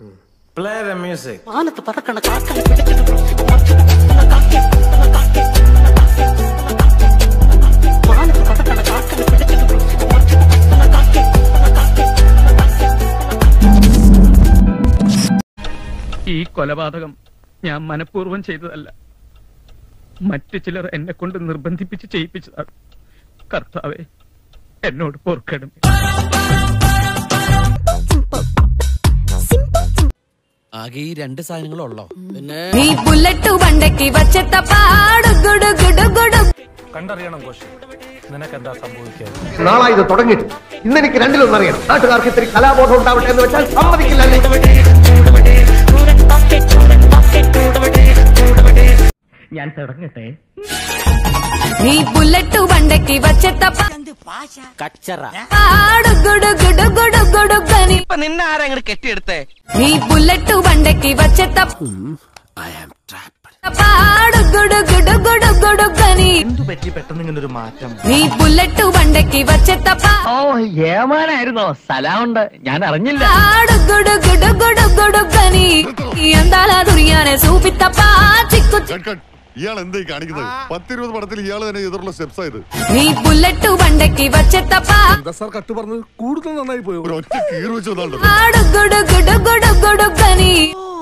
Play the music. മാനത്ത് പറക്കണ കാക്കനെ പിടിച്ചിട്ട് മറിച്ചിട്ട് കാക്കെ കാക്കെ മാനത്ത് പറക്കണ കാക്കനെ പിടിച്ചിട്ട് മറിച്ചിട്ട് കാക്കെ ഈ കൊലപാതകം ഞാൻ മനഃപൂർവ്വം ചെയ്തതല്ല മറ്റു ചിലർ എന്നെ കൊണ്ട് നിർബന്ധിപ്പിച്ച് ചെയ്യിപ്പിച്ചതാണ് കർത്താവെ എന്നോട് പൊറുക്കണമേ ആകെ ഈ രണ്ട് സാധനങ്ങളുള്ളോ പിന്നെ നീ ബുള്ളറ്റ് വണ്ടയ്ക്ക് വച്ചത്ത പാടു ഗുഡു ഗുഡു ഗുഡു കണ്ടറിയണം കോശി നിനക്ക് എന്താ സംഭവിക്കുക നാളെ ഇത് തുടങ്ങിയിട്ട് ഇന്ന് എനിക്ക് രണ്ടിലൊന്നും അറിയണം നാട്ടുകാർക്ക് ഇത്തിരി കലാബോധം ഉണ്ടാവട്ടെ എന്ന് വെച്ചാൽ സമ്മതിക്കില്ല ഞാൻ തുടങ്ങട്ടെ നീ ബുള്ളറ്റ് വണ്ടയ്ക്ക് വച്ചത്ത കച്ചറ പാടു ഗുഡു ഗുഡു ഗുഡു ഗുഡു ഗനി ഇപ്പൊ നിന്നെ ആരാ അങ്ങോട്ട് കെട്ടിയെടുത്തേ നീ ബുള്ളറ്റ് വണ്ടയ്ക്ക് വച്ചത്ത പാടു ഗുഡു ഗുഡു ഗുഡു ഗുഡു ഗനി എന്തു പറ്റി പെട്ടെന്ന് ഇങ്ങനെ ഒരു മാറ്റം നീ ബുള്ളറ്റ് വണ്ടയ്ക്ക് വച്ചത്ത ഓ ഏമാനായിരുന്നോ സ്ഥലമുണ്ട് ഞാൻ അറിഞ്ഞില്ല പാടു ഗുഡു ഗുഡു ഗുഡു ഗുഡു ഗനി എന്താ ദുരിയാനെ സൂപ്പിത്തപ്പാ ചിക്കു ഇയാൾ എന്തായി കാണിക്കുന്നത് പത്തിരുപത് പടത്തിൽ ഇയാൾ തന്നെ എതിർള്ള സ്റ്റെപ്സ് ആയത് നീ ബുള്ളറ്റ് വണ്ടയ്ക്ക് വച്ചത്തപ്പാ ഒരു ഒറ്റ കീറ് വെച്ച് വന്നാണ്ടോ പാടു ഗുഡു ഗുഡു ഗുഡു ഗുഡു ഗനി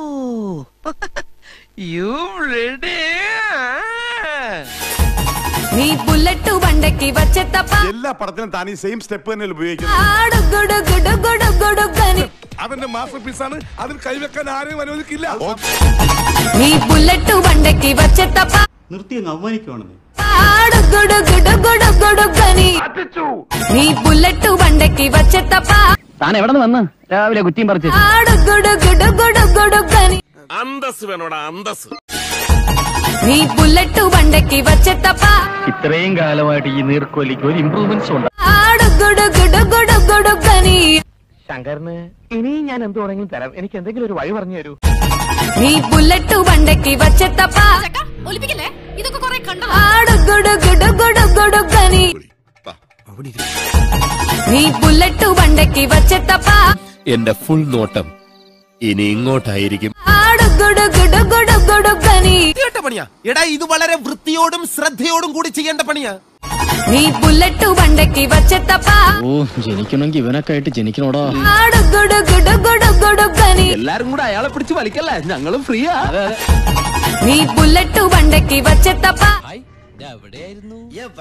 യു റെഡി നീ ബുള്ളറ്റ് വണ്ടയ്ക്ക് വച്ചത്തപ്പാ എല്ലാ പടത്തിനും താൻ ഈ സെയിം സ്റ്റെപ്പ് തന്നെ ഉപയോഗിക്കുന്നത് പാടു ഗുഡു ഗുഡു ഗുഡു ഗുഡു ഗനി അവന്റെ മാസ്റ്റർ പീസ് ആണ് അതിൽ കൈവെക്കാൻ ആരെയും അനുവദിക്കില്ല നീ ബുള്ളറ്റ് വണ്ടയ്ക്ക് വച്ചത്തപ്പാ നിർത്തി അങ്ങ് അവമാനിക്കുവാണെന്ന് പാടു ഗുഡു ഗുഡു ഗുഡു ഗുഡു ഗനി നീ ബുള്ളറ്റ് വണ്ടയ്ക്ക് വച്ചത്തപ്പാ താൻ എവിടെ നിന്ന് വന്ന് രാവിലെ കുറ്റിയും പറിച്ച് പാടു ഗുഡു ഗുഡു ഗുഡു ഗുഡു ഗനി അന്തസ് വേണോടാ അന്തസ് നീ ബുള്ളറ്റ് വണ്ടയ്ക്ക് വച്ചത്തപ്പാ ഇത്രയും കാലമായിട്ട് ഈ നീർക്കോലിക്ക് ഒരു ഇമ്പ്രൂവ്മെന്റ്സ് ഉണ്ട് പാടു ഗുഡു ഗുഡു ഗുഡു ഗുഡു ഗനി ശങ്കറിന് ഇനി ഞാൻ എന്ത് തുടങ്ങി തരാം എനിക്ക് എന്തെങ്കിലും ഒരു വഴി പറഞ്ഞു തരൂ നീ ബുള്ളറ്റ് വണ്ടയ്ക്ക് വച്ചത്തപ്പാ ഒലിപ്പിക്കല്ലേ ഇതൊക്കെ കുറെ കണ്ടോ പാടു ഗുഡു ഗുഡു ഗുഡു ഗുഡു ഗനി നീ ബുള്ളറ്റ് വണ്ടയ്ക്ക് വച്ചത്തപ്പാ എന്റെ ഫുൾ നോട്ടം ഇനി ഇങ്ങോട്ടായിരിക്കും പാടു ഗുഡു ഗുഡു ഗുഡു ഗുഡു ഗനി കേട്ട പണിയാ എടാ ഇത് വളരെ വൃത്തിയോടും ശ്രദ്ധയോടും കൂടി ചെയ്യേണ്ട പണിയാ നീ ബുള്ളറ്റ് വണ്ടയ്ക്ക് വച്ചത്തപ്പാ ഓ ജനിക്കണമെങ്കിൽ ഇവനൊക്കെ ആയിട്ട് ജനിക്കണോടാ പാടു ഗുഡു ഗുഡു ഗുഡു ഗുഡു ഗനി എല്ലാരും കൂടെ അയാളെ പിടിച്ച് വലിക്കല്ലേ ഞങ്ങളും ഫ്രീയാ നീ ബുള്ളറ്റ് വണ്ടയ്ക്ക് വച്ചത്തപ്പാ എവിടെയായിരുന്നു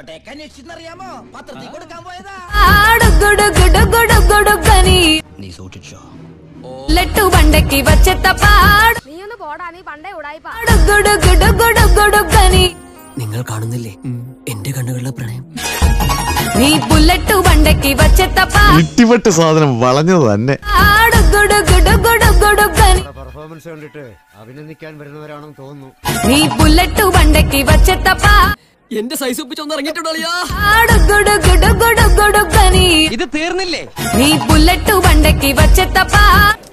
പാടു ഗുഡു ഗുഡു ഗുഡു ഗുഡു ഗനി നീ സൂക്ഷിച്ചോ ബുള്ളറ്റ് വണ്ടയ്ക്ക് വച്ചത്തപ്പാ നീ ഒന്ന് പോടാ നീ പണ്ടേ ഉടായിപ്പാ പാടു ഗുഡു ഗുഡു ഗുഡു ഗുഡു ഗനി നിങ്ങൾ കാണുന്നില്ലേ എന്റെ കണ്ണുകളിലെ പ്രണയം നീ ബുള്ളറ്റ് വണ്ടയ്ക്ക് വച്ചത്തപ്പാ ഇട്ടിപ്പെട്ട് സാധനം വളഞ്ഞത് തന്നെ പാടു ഗുഡു ഗുഡു ഗുഡു ഗുഡു ഗനി പെർഫോമൻസ് കണ്ടിട്ട് അഭിനന്ദിക്കാൻ വരുന്നവരാണെന്ന് തോന്നുന്നു നീ ബുള്ളറ്റ് വണ്ടയ്ക്ക് വച്ചത്തപ്പാ എന്റെ സൈസ് ഒപ്പിച്ചൊന്ന് ഇറങ്ങിയിട്ടുണ്ടോ പാടു ഗുഡു ഗുഡു ഗുഡു ഗുഡു ഗനി ഇത് തീർന്നില്ലേ നീ ബുള്ളറ്റ് വണ്ടയ്ക്ക് വച്ചത്തപ്പാ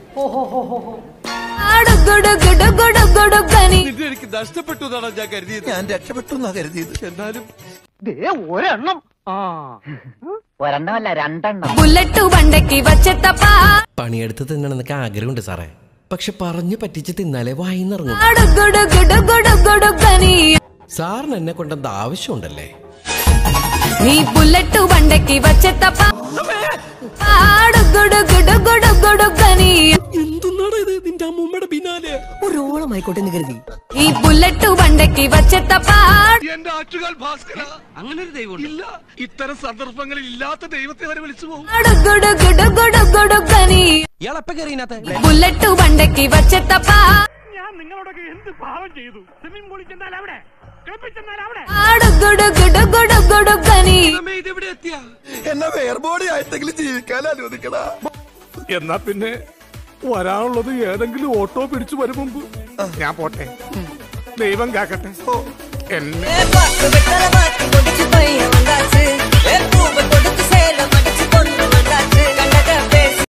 പാടു ഗുഡു ഗുഡു ഗുഡു ഗുഡു ഗനി എനിക്ക് നഷ്ടപ്പെട്ടു എന്നാണ് ഞാൻ കരുതിയത് ഞാൻ രക്ഷപ്പെട്ടു എന്നാ കരുതിയത് എന്നാലും ഒരെണ്ണം ഒരെണ്ണമല്ല രണ്ടെണ്ണം ബുള്ളറ്റ് വണ്ടയ്ക്ക് വച്ചത്തപ്പാ പണിയെടുത്ത് തിന്നണമെന്നൊക്കെ ആഗ്രഹമുണ്ട് സാറേ പക്ഷെ പറഞ്ഞു പറ്റിച്ച് തിന്നാലേ വായിന്നിറങ്ങും പാടു ഗുഡു ഗുഡു ഗുഡു ഗുഡു ഗനി സാറിന് എന്നെ കൊണ്ടെന്ത് ആവശ്യമുണ്ടല്ലേ നീ ബുള്ളറ്റ് വണ്ടയ്ക്ക് വച്ചത്തപ്പാ പാടു ഗുഡു ഗുഡു ഗുഡു ഗുഡു ഗനി എന്തുന്നാണ് ഇത് നിന്റെ അമ്മൂമ്മയുടെ പിന്നാലെ ഒരോളമായിക്കോട്ടെ എന്ന് കരുതി നീ ബുള്ളറ്റ് വണ്ടയ്ക്ക് വച്ചത്തപ്പാ എന്റെ ആറ്റുകാൽ ഭാസ്കര അങ്ങനെ ഒരു ദൈവം ഇല്ല ഇത്തരം സന്ദർഭങ്ങളിൽ ഇല്ലാത്ത ദൈവത്തെ വരെ വിളിച്ചു പോകും പാടു ഗുഡു ഗുഡു ഗുഡു ഗുഡു ഗനി ഇയാളെപ്പ കയറിയതിനകത്ത് ബുള്ളറ്റ് വണ്ടയ്ക്ക് വച്ചത്തപ്പാ ഞാൻ നിങ്ങളോടൊക്കെ എന്ത് പാവം ചെയ്തു സ്വിമ്മിംഗ് പൂളിൽ ചെന്നാൽ അവിടെ ചെന്നാൽ അവിടെ പാടു ഗുഡു ഗുഡു ഗുഡു ഗുഡു ഗനി ഇതെവിടെ എത്തിയ എന്നെ വേർബോഡി ആയിട്ടെങ്കിലും ജീവിക്കാൻ അനുവദിക്കടാ എന്നാ പിന്നെ വരാനുള്ളത് ഏതെങ്കിലും ഓട്ടോ പിടിച്ചു വരും മുമ്പ് ഞാൻ പോട്ടെ ദൈവം കാക്കട്ടെ എന്നെ കൊടുത്ത് പയ്യ വന്നാച്ച് കൊടുത്ത് സേലം